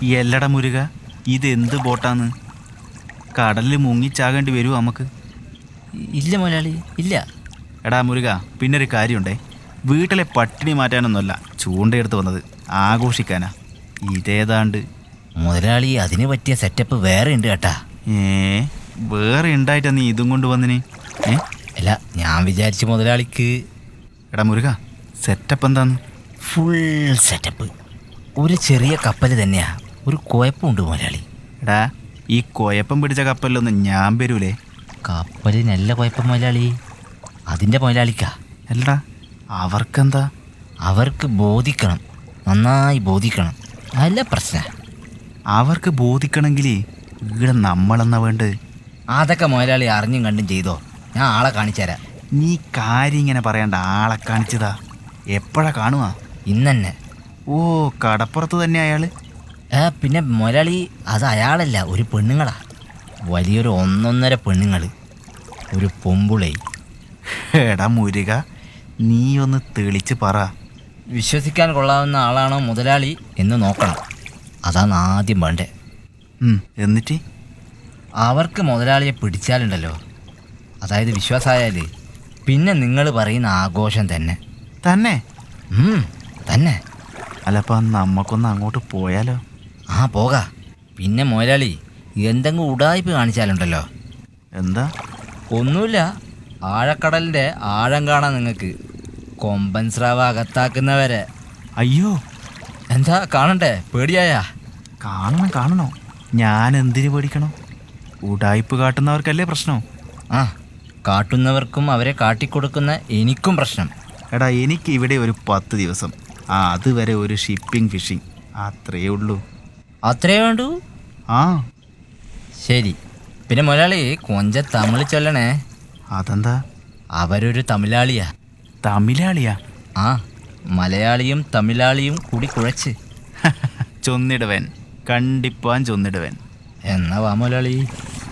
എല്ലട മുരുക ഇതെന്ത് ബോട്ടാന്ന് കടലിൽ മുങ്ങിച്ചാകേണ്ടി വരുമോ നമുക്ക് ഇല്ല മുതലാളി ഇല്ല എടാ മുരുക പിന്നെ ഒരു കാര്യമുണ്ടേ വീട്ടിലെ പട്ടിണി മാറ്റാനൊന്നുമല്ല ചൂണ്ടയെടുത്ത് വന്നത് ആഘോഷിക്കാനാ ഇതേതാണ്ട് മുതലാളി അതിന് പറ്റിയ സെറ്റപ്പ് വേറെ ഉണ്ട് കേട്ടാ ഏ വേറെ ഉണ്ടായിട്ടാ നീ ഇതും കൊണ്ട് വന്നിന് ഏ അല്ല ഞാൻ വിചാരിച്ചു മുതലാളിക്ക് എടാ മുരുക സെറ്റപ്പ് എന്താന്ന് ഫുൾ സെറ്റപ്പ് ഒരു ചെറിയ കപ്പൽ തന്നെയാ ഒരു കുഴപ്പമുണ്ട് മുതലാളി എടാ ഈ കുഴപ്പം പിടിച്ച കപ്പലിലൊന്നും ഞാൻ വരൂലേ കപ്പലിനല്ല കുഴപ്പം മുതലാളി അതിൻ്റെ മുതലാളിക്കാ അല്ലടാ അവർക്കെന്താ അവർക്ക് ബോധിക്കണം നന്നായി ബോധിക്കണം നല്ല പ്രശ്നം അവർക്ക് ബോധിക്കണമെങ്കിൽ ഇവിടെ നമ്മളെന്നാ വേണ്ടത് അതൊക്കെ മുതലാളി അറിഞ്ഞും കണ്ടും ചെയ്തോ ഞാൻ ആളെ കാണിച്ചുതരാം നീ കാര്യം ഇങ്ങനെ പറയണ്ട ആളെ കാണിച്ചതാ എപ്പോഴാ കാണുക ഇന്നെന്നെ ഓ കടപ്പുറത്ത് തന്നെ അയാള് ഏ പിന്നെ മുതലാളി അത് അയാളല്ല ഒരു പെണ്ണുങ്ങളാ വലിയൊരു ഒന്നൊന്നര പെണ്ണുങ്ങൾ ഒരു പൊമ്പുളേ എടാ മുരുക നീ ഒന്ന് തെളിച്ച് പറ വിശ്വസിക്കാൻ കൊള്ളാവുന്ന ആളാണോ മുതലാളി എന്ന് നോക്കണം അതാണ് ആദ്യം വേണ്ടേ ഉം, എന്നിട്ട് അവർക്ക് മുതലാളിയെ പിടിച്ചാലുണ്ടല്ലോ അതായത് വിശ്വാസമായാൽ പിന്നെ നിങ്ങൾ പറയുന്ന ആഘോഷം തന്നെ തന്നെ ഉം, തന്നെ അല്ലപ്പ നമ്മക്കൊന്ന് അങ്ങോട്ട് പോയാലോ ആ പോകാ പിന്നെ മുതലാളി എന്തെങ്കിലും ഉടായ്പ കാണിച്ചാലുണ്ടല്ലോ എന്താ ഒന്നുമില്ല ആഴക്കടലിൻ്റെ ആഴം കാണാം നിങ്ങൾക്ക് കൊമ്പൻ സ്രാവ് അകത്താക്കുന്നവരെ അയ്യോ എന്താ കാണണ്ടേ പേടിയായാ കാണണം കാണണോ ഞാൻ എന്തിനു പേടിക്കണം ഉടായ്പ് കാട്ടുന്നവർക്കല്ലേ പ്രശ്നം ആ കാട്ടുന്നവർക്കും അവരെ കാട്ടിക്കൊടുക്കുന്ന എനിക്കും പ്രശ്നം എടാ എനിക്ക് ഇവിടെ ഒരു പത്ത് ദിവസം ആ അതുവരെ ഒരു ഷിപ്പിംഗ് ഫിഷിംഗ് അത്രയേ ഉള്ളൂ അത്രേ വേണ്ടൂ ആ ശരി പിന്നെ മുതലാളി കൊഞ്ച തമിഴ് ചൊല്ലണേ അതെന്താ അവരൊരു തമിഴാളിയാ തമിഴാളിയാ ആ മലയാളിയും തമിഴാളിയും കൂടി കുഴച്ച് ചൊന്നിടുവൻ കണ്ടിപ്പാൻ ചൊന്നിടുവൻ എന്നാ വാ മുതലാളി